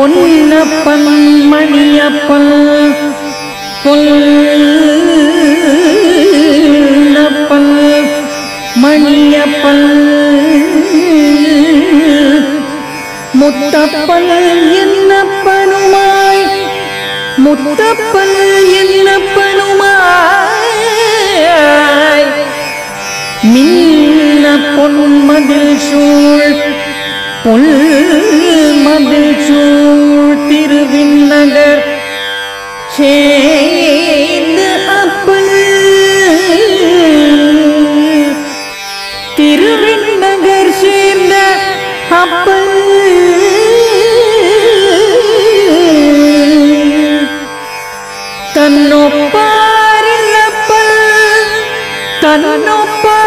பொன்னப்பன் மணியப்பன் பொன்னப்பன் மணியப்பன் முத்தப்பன் என்னப்பனுமாய் முத்தப்பன் என்னப்பனுமாய் மின்ன பொன்மதில் சூழ் பொல் மதில் சூழ் திருவிண்ணகர் சேர்ந்து அப்பன் திருவிண்ணகர் சேர்ந்த அப்பன் தன்னொப்பாரில்லப்பன் தன்னொப்பாரில்லப்பன்